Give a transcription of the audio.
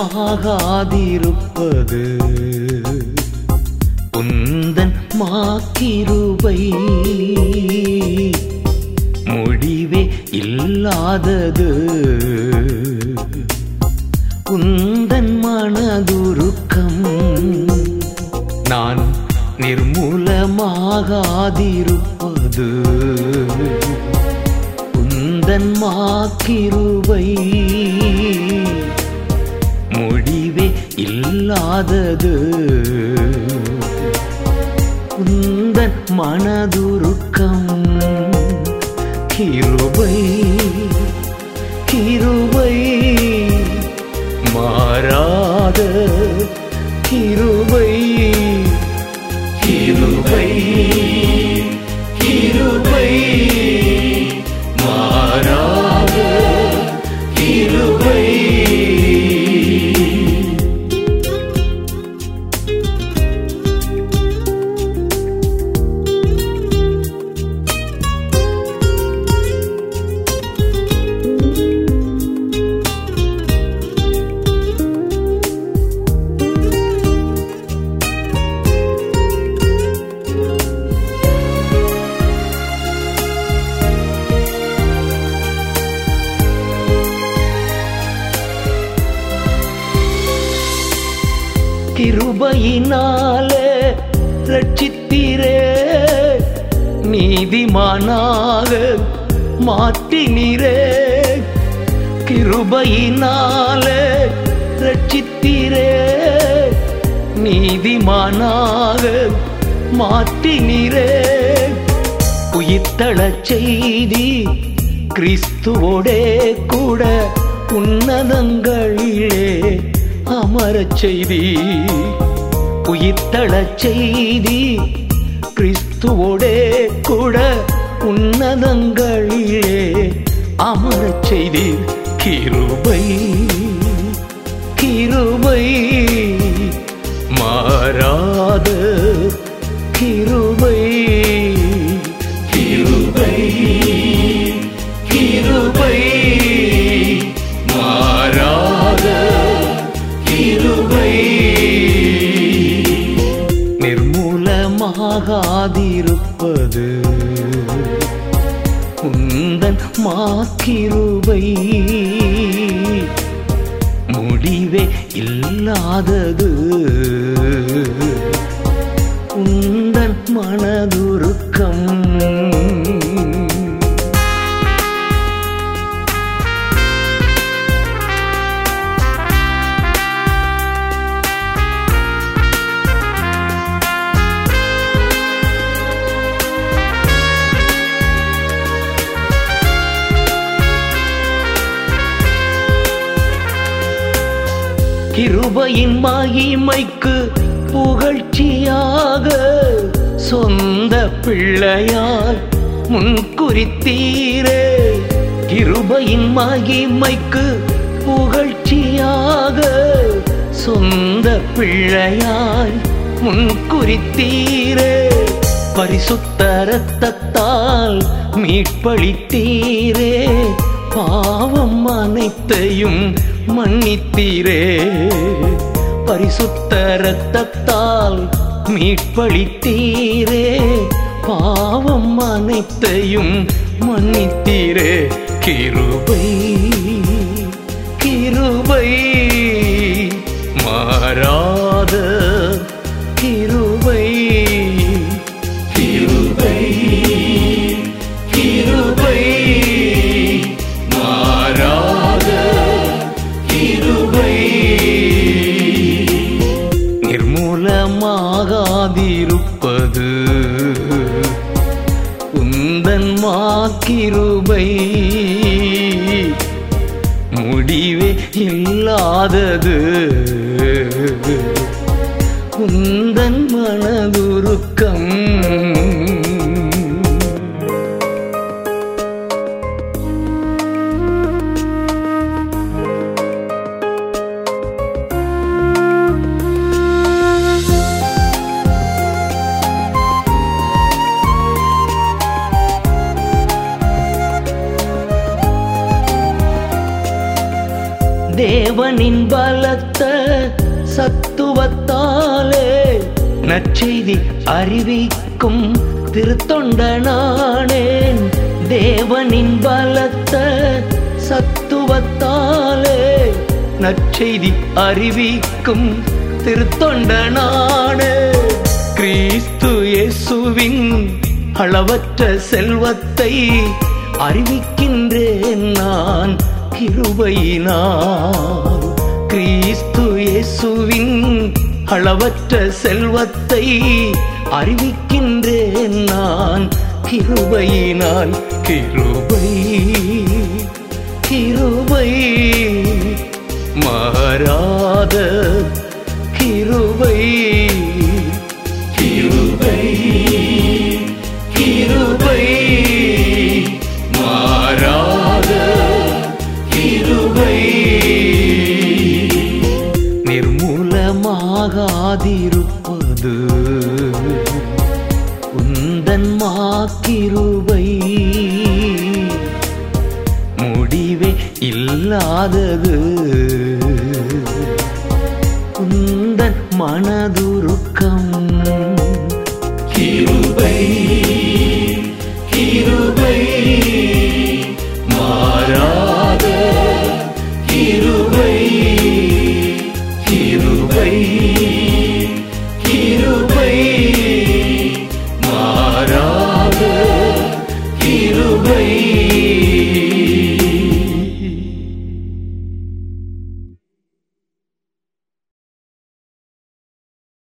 நிர்மூலமாகாதிருப்பது உந்தன் மாக்கிருபை முடிவே இல்லாதது உந்தன் மனதுருக்கம் நான் நிர்மூலமாகாதிருப்பது உந்தன் மாக்கிருபை முடிவே இல்லாதது உந்தன் மனதுருக்கம் கிருபை கிருபை மாறாத கிருபை கிருபை கிருபை மாறாத கிருபை கிருபையினாலே ரட்சித்தீரே நீதிமானாக மாற்றினீரே கிருபையினாலே ரட்சித்தீரே நீதிமானாக மாற்றினீரே உயிர்த்தளச் செய்தி கிறிஸ்துவோடே கூட உன்னதங்களிலே அமரச் செய்தி உயிர்த்தளச் செய்தி கிறிஸ்துவோடே கூட உன்னதங்களிலே அமரச் செய்தி கிருபை கிருபை மாறாத கிருபை கிருபை கிருபை மாறாத கிருபை நிர்மூலமாகாதிருப்பது உந்தன் மாக்கிருபை முடிவே இல்லாதது உந்தன் மனதுருக்கம் கிருபையின் மகிமைக்கு புகழ்ச்சியாக சொந்த பிள்ளையாய் முன்குறித்தீரே கிருபையின் மகிமைக்கு புகழ்ச்சியாக சொந்த பிள்ளையாய் முன்குறித்தீரே பரிசுத்த ரத்தத்தால் மீட்பளித்தீரே பாவம் அனைத்தையும் மன்னித்தீரே பரிசுத்த ரத்தத்தால் மீட்பளித்தீரே பாவம் அனைத்தையும் மன்னித்தீரே கிருபை கிருபை மாறாத கிருபை கிருபை கிருபை மாறாத கிருபை நிர்மூலமாகாதிருப்பது உந்தன் மாக்கிருபை முடிவே இல்லாதது உந்தன் மனதுருக்கம் தேவனின் பலத்த சத்துவத்தாலே நற்செய்தி அறிவிக்கும் திருத்தொண்டனானேன் தேவனின் பலத்த சத்துவத்தாலே நற்செய்தி அறிவிக்கும் திருத்தொண்டனானே கிறிஸ்து இயேசுவின் அளவற்ற செல்வத்தை அறிவிக்கின்றேன் நான் கிருபையினால் கிறிஸ்து இயேசுவின் அளவற்ற செல்வத்தை அறிவிக்கின்றேன் நான் கிருபையினால் கிருபை கிருபை மாறாத கிருபை கிருபை கிருபை மாறாத கிருபை நிர்மூலமாகாதிருப்பது உந்தன் மாக்கிருபை முடிவே இல்லாதது உந்தன் மனதுருக்கம் கிருபை